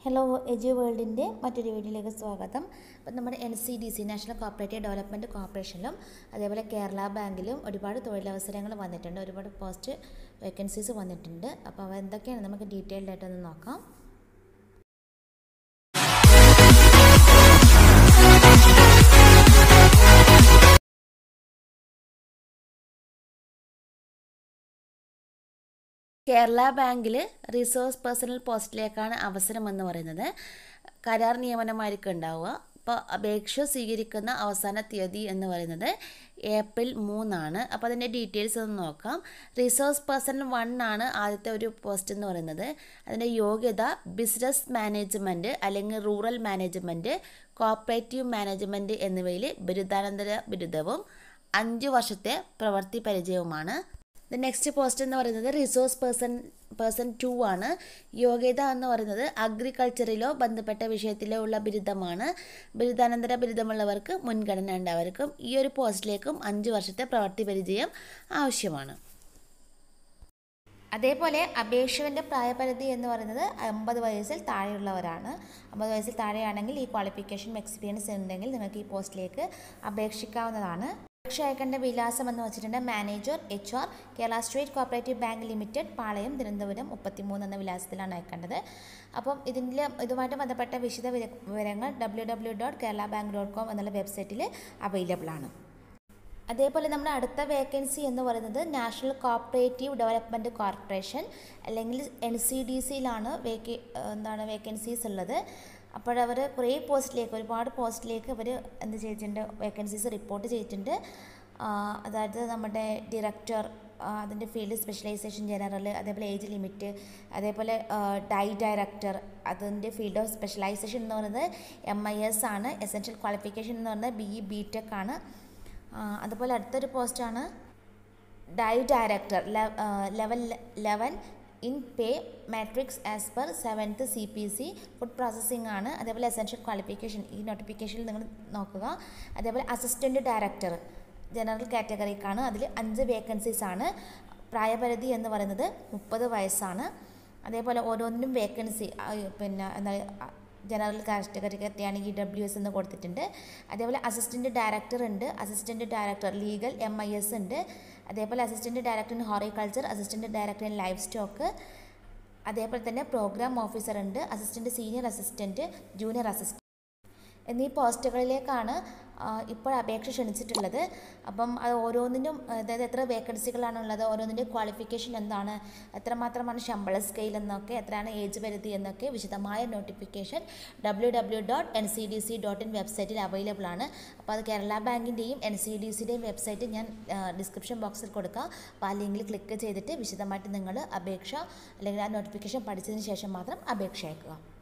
hello എജു വേൾഡിൻ്റെ മറ്റൊരു വീഡിയോയിലേക്ക് സ്വാഗതം അപ്പം നമ്മുടെ N C D C national cooperative development കോർപ്പറേഷനിലും അതേപോലെ കേരള ബാങ്കിലും ഒരുപാട് തൊഴിലവസരങ്ങൾ വന്നിട്ടുണ്ട് ഒരുപാട് പോസ്റ്റ് വേക്കൻസീസ് വന്നിട്ടുണ്ട് അപ്പോൾ അവ എന്തൊക്കെയാണ് നമുക്ക് ഡീറ്റെയിൽഡ് ആയിട്ടൊന്ന് നോക്കാം കേരള ബാങ്കിൽ റിസോഴ്സ് പേഴ്സണൽ പോസ്റ്റിലേക്കാണ് അവസരം എന്ന് പറയുന്നത് കരാർ നിയമനമായിരിക്കും ഉണ്ടാവുക അപ്പോൾ അപേക്ഷ സ്വീകരിക്കുന്ന അവസാന തീയതി എന്ന് പറയുന്നത് ഏപ്രിൽ മൂന്നാണ് അപ്പോൾ അതിൻ്റെ ഡീറ്റെയിൽസ് ഒന്ന് നോക്കാം റിസോഴ്സ് പേഴ്സൺ വൺ ആണ് ആദ്യത്തെ ഒരു പോസ്റ്റ് എന്ന് പറയുന്നത് അതിൻ്റെ യോഗ്യത ബിസിനസ് മാനേജ്മെൻറ്റ് അല്ലെങ്കിൽ റൂറൽ മാനേജ്മെൻറ്റ് കോപ്പറേറ്റീവ് മാനേജ്മെൻറ്റ് എന്നിവയിൽ ബിരുദാനന്തര ബിരുദവും അഞ്ച് വർഷത്തെ പ്രവൃത്തി പരിചയവുമാണ് ദ നെക്സ്റ്റ് പോസ്റ്റ് എന്ന് പറയുന്നത് റിസോഴ്സ് പേഴ്സൺ പേഴ്സൺ ടു ആണ് യോഗ്യത എന്ന് പറയുന്നത് അഗ്രികൾച്ചറിലോ ബന്ധപ്പെട്ട വിഷയത്തിലോ ഉള്ള ബിരുദമാണ് ബിരുദാനന്തര ബിരുദമുള്ളവർക്ക് മുൻഗണന ഉണ്ടാവർക്കും ഈ ഒരു പോസ്റ്റിലേക്കും അഞ്ച് വർഷത്തെ പ്രവൃത്തി പരിചയം ആവശ്യമാണ് അതേപോലെ അപേക്ഷകൻ്റെ പ്രായപരിധി എന്ന് പറയുന്നത് അമ്പത് വയസ്സിൽ താഴെയുള്ളവരാണ് അമ്പത് വയസ്സിൽ താഴെയാണെങ്കിൽ ഈ ക്വാളിഫിക്കേഷൻ എക്സ്പീരിയൻസ് ഉണ്ടെങ്കിൽ നിങ്ങൾക്ക് ഈ പോസ്റ്റിലേക്ക് അപേക്ഷിക്കാവുന്നതാണ് അപേക്ഷ അയക്കേണ്ട വിലാസം എന്ന് വെച്ചിട്ടുണ്ടെങ്കിൽ manager H R Kerala state cooperative bank limited Palayam Thiruvananthapuram മുപ്പത്തിമൂന്ന് എന്ന വിലാസത്തിലാണ് അയക്കേണ്ടത് അപ്പം ഇതിൻ്റെ ഇതുമായിട്ട് ബന്ധപ്പെട്ട വിശദ വിവരങ്ങൾ W W dot Kerala bank dot com എന്നുള്ള വെബ്സൈറ്റിൽ അവൈലബിൾ ആണ് അതേപോലെ നമ്മുടെ അടുത്ത വേക്കൻസി എന്ന് പറയുന്നത് നാഷണൽ കോപ്പറേറ്റീവ് ഡെവലപ്മെൻറ്റ് കോർപ്പറേഷൻ അല്ലെങ്കിൽ എൻ സി ഡി സിയിലാണ് വേക്കെ എന്താണ് വേക്കൻസീസ് ഉള്ളത് അപ്പോഴവർ കുറേ പോസ്റ്റിലേക്ക് ഒരുപാട് പോസ്റ്റിലേക്ക് അവർ എന്ത് ചെയ്തിട്ടുണ്ട് വേക്കൻസീസ് റിപ്പോർട്ട് ചെയ്തിട്ടുണ്ട് അതായത് നമ്മുടെ ഡയറക്ടർ അതിൻ്റെ ഫീൽഡ് സ്പെഷ്യലൈസേഷൻ ജനറൽ അതേപോലെ ഏജ് ലിമിറ്റ് അതേപോലെ ഡൈ ഡയറക്ടർ അതിൻ്റെ ഫീൽഡ് ഓഫ് സ്പെഷ്യലൈസേഷൻ എന്ന് പറയുന്നത് എം ഐ എസ് ആണ് എസെൻഷ്യൽ ക്വാളിഫിക്കേഷൻ എന്ന് പറയുന്നത് ബി ഇ ബി ടെക് ആണ് അതുപോലെ അടുത്തൊരു പോസ്റ്റാണ് dy director level eleven in pay matrix as per seventh C P C food processing ആണ് അതേപോലെ എസെൻഷ്യൽ ക്വാളിഫിക്കേഷൻ ഈ നോട്ടിഫിക്കേഷനിൽ നിങ്ങൾ നോക്കുക അതേപോലെ അസിസ്റ്റൻറ്റ് ഡയറക്ടർ ജനറൽ കാറ്റഗറിക്കാണ് അതിൽ അഞ്ച് വേക്കൻസീസ് ആണ് പ്രായപരിധി എന്ന് പറയുന്നത് മുപ്പത് വയസ്സാണ് അതേപോലെ ഓരോന്നിനും വേക്കൻസി പിന്നെ എന്താ ജനറൽ കാറ്റഗറിക്ക് എത്തിയാണെങ്കിൽ ഡബ്ല്യു എസ് എന്ന് കൊടുത്തിട്ടുണ്ട് അതേപോലെ അസിസ്റ്റൻറ്റ് ഡയറക്ടർ ഉണ്ട് assistant director legal M I S ഉണ്ട് അതേപോലെ assistant director in horticulture assistant director in livestock അതേപോലെ തന്നെ പ്രോഗ്രാം ഓഫീസർ ഉണ്ട് assistant senior assistant junior assistant എന്നീ പോസ്റ്റുകളിലേക്കാണ് ഇപ്പോൾ അപേക്ഷ ക്ഷണിച്ചിട്ടുള്ളത് അപ്പം അത് ഓരോന്നിനും അതായത് എത്ര വേക്കൻസികളാണുള്ളത് ഓരോന്നിൻ്റെ ക്വാളിഫിക്കേഷൻ എന്താണ് എത്രമാത്രമാണ് ശമ്പള സ്കെയിൽ എന്നൊക്കെ എത്രയാണ് ഏജ് പരിധി എന്നൊക്കെ വിശദമായ notification W W dot N C D C dot in വെബ്സൈറ്റിൽ അവൈലബിൾ ആണ് അപ്പോൾ അത് കേരള ബാങ്കിൻ്റെയും എൻ സി ഡി സിയുടെയും വെബ്സൈറ്റ് ഞാൻ ഡിസ്ക്രിപ്ഷൻ ബോക്സിൽ കൊടുക്കാം അപ്പോൾ ആ ലിങ്കിൽ ക്ലിക്ക് ചെയ്തിട്ട് വിശദമായിട്ട് നിങ്ങൾ അപേക്ഷ അല്ലെങ്കിൽ ആ നോട്ടിഫിക്കേഷൻ പഠിച്ചതിന് ശേഷം മാത്രം അപേക്ഷ അയക്കുക